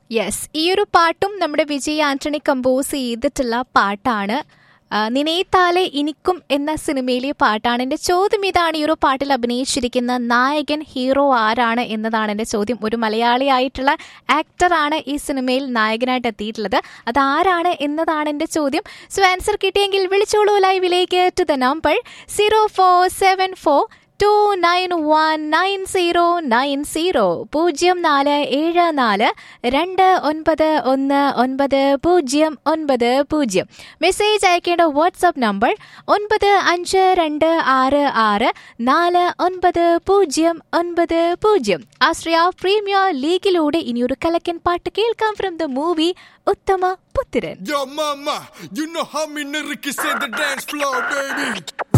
Yes ഈ ഒരു പാട്ടും നമ്മുടെ വിജയ് ആന്റണി കമ്പോസ് ചെയ്തിട്ടുള്ള പാട്ടാണ് ആ, നിനേത്താലെ ഇനിക്കും എന്ന സിനിമയിലെ പാട്ടാണ് എൻ്റെ ചോദ്യം ഇതാണ് ഈ ഒരു പാട്ടിൽ അഭിനയിച്ചിരിക്കുന്ന നായകൻ ഹീറോ ആരാണ് എന്നതാണ് എൻ്റെ ചോദ്യം ഒരു മലയാളിയായിട്ടുള്ള ആക്ടറാണ് ഈ സിനിമയിൽ നായകനായിട്ട് എത്തിയിട്ടുള്ളത് അത് ആരാണ് എന്നതാണ് എൻ്റെ ചോദ്യം സോ ആൻസർ കിട്ടിയെങ്കിൽ വിളിച്ചോളൂ ലൈവിലേക്ക് to the number zero four seven four two nine one nine zero nine zero പൂജ്യം നാല് ഏഴ് നാല് രണ്ട് ഒൻപത് ഒന്ന് ഒൻപത് പൂജ്യം ഒൻപത് പൂജ്യം മെസ്സേജ് അയക്കേണ്ട വാട്സപ്പ് നമ്പർ ഒൻപത് അഞ്ച് രണ്ട് ആറ് ആറ് നാല് ഒൻപത് പൂജ്യം ഒൻപത് പൂജ്യം ആശ്രയ പ്രീമിയർ ലീഗിലൂടെ ഇനിയൊരു കലക്കൻ പാട്ട് കേൾക്കാം ഫ്രം ദ മൂവി ഉത്തമ പുത്തിരൻ Yo, mama, you know how me nigga can set the dance floor, baby.